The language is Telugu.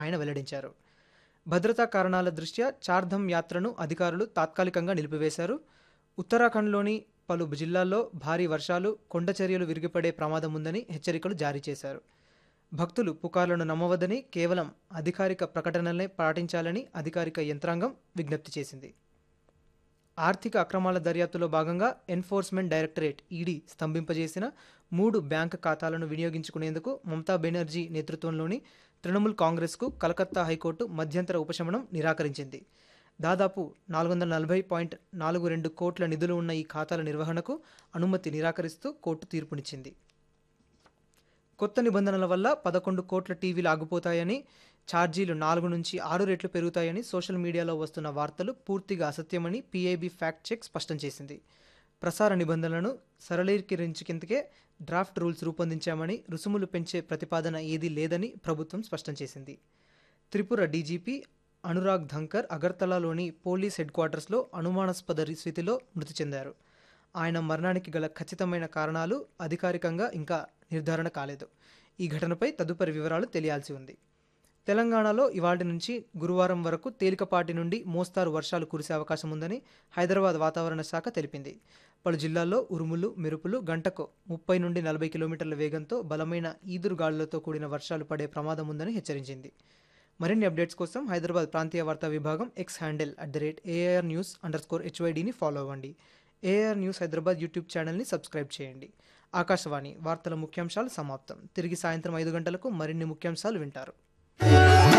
ఆయన వెల్లడించారు భద్రతా కారణాల దృష్ట్యా చార్ధమ్ యాత్రను అధికారులు తాత్కాలికంగా నిలిపివేశారు ఉత్తరాఖండ్లోని పలు జిల్లాల్లో భారీ వర్షాలు కొండచర్యలు విరిగిపడే ప్రమాదం ఉందని హెచ్చరికలు జారీ చేశారు భక్తులు పుకార్లను నమ్మవద్దని కేవలం అధికారిక ప్రకటనలనే పాటించాలని అధికారిక యంత్రాంగం విజ్ఞప్తి చేసింది ఆర్థిక అక్రమాల దర్యాప్తులో భాగంగా ఎన్ఫోర్స్మెంట్ డైరెక్టరేట్ ఈడీ స్తంభింపజేసిన మూడు బ్యాంక్ ఖాతాలను వినియోగించుకునేందుకు మమతా బెనర్జీ నేతృత్వంలోని తృణమూల్ కాంగ్రెస్కు కలకత్తా హైకోర్టు మధ్యంతర ఉపశమనం నిరాకరించింది దాదాపు నాలుగు వందల నలభై పాయింట్ నాలుగు రెండు కోట్ల నిధులు ఉన్న ఈ ఖాతాల నిర్వహణకు అనుమతి నిరాకరిస్తూ కోర్టు తీర్పునిచ్చింది కొత్త నిబంధనల వల్ల పదకొండు కోట్ల టీవీలు ఆగిపోతాయని ఛార్జీలు నాలుగు నుంచి ఆరు రెట్లు పెరుగుతాయని సోషల్ మీడియాలో వస్తున్న వార్తలు పూర్తిగా అసత్యమని పీఐబీ ఫ్యాక్ట్ చెక్ స్పష్టం చేసింది ప్రసార నిబంధనలను సరళీకరించేందుకే డ్రాఫ్ట్ రూల్స్ రూపొందించామని రుసుములు పెంచే ప్రతిపాదన ఏదీ లేదని ప్రభుత్వం స్పష్టం చేసింది త్రిపుర డీజీపీ అనురాగ్ ధంకర్ అగర్తలాలోని పోలీస్ హెడ్ క్వార్టర్స్లో అనుమానాస్పద స్థితిలో మృతి చెందారు ఆయన మరణానికి గల ఖచ్చితమైన కారణాలు అధికారికంగా ఇంకా నిర్ధారణ కాలేదు ఈ ఘటనపై తదుపరి వివరాలు తెలియాల్సి ఉంది తెలంగాణలో ఇవాటి నుంచి గురువారం వరకు తేలికపాటి నుండి మోస్తారు వర్షాలు కురిసే అవకాశం ఉందని హైదరాబాద్ వాతావరణ శాఖ తెలిపింది పలు జిల్లాల్లో ఉరుములు మెరుపులు గంటకు ముప్పై నుండి నలభై కిలోమీటర్ల వేగంతో బలమైన ఈదురుగాలులతో కూడిన వర్షాలు పడే ప్రమాదం ఉందని హెచ్చరించింది మరిన్ని అప్డేట్స్ కోసం హైదరాబాద్ ప్రాంతీయ వార్తా విభాగం X handle at the rate AR news underscore హెచ్వైడిని ఫాలో అవ్వండి ఏఆర్ న్యూస్ హైదరాబాద్ యూట్యూబ్ ఛానల్ని సబ్స్క్రైబ్ చేయండి ఆకాశవాణి వార్తల ముఖ్యాంశాలు సమాప్తం తిరిగి సాయంత్రం ఐదు గంటలకు మరిన్ని ముఖ్యాంశాలు వింటారు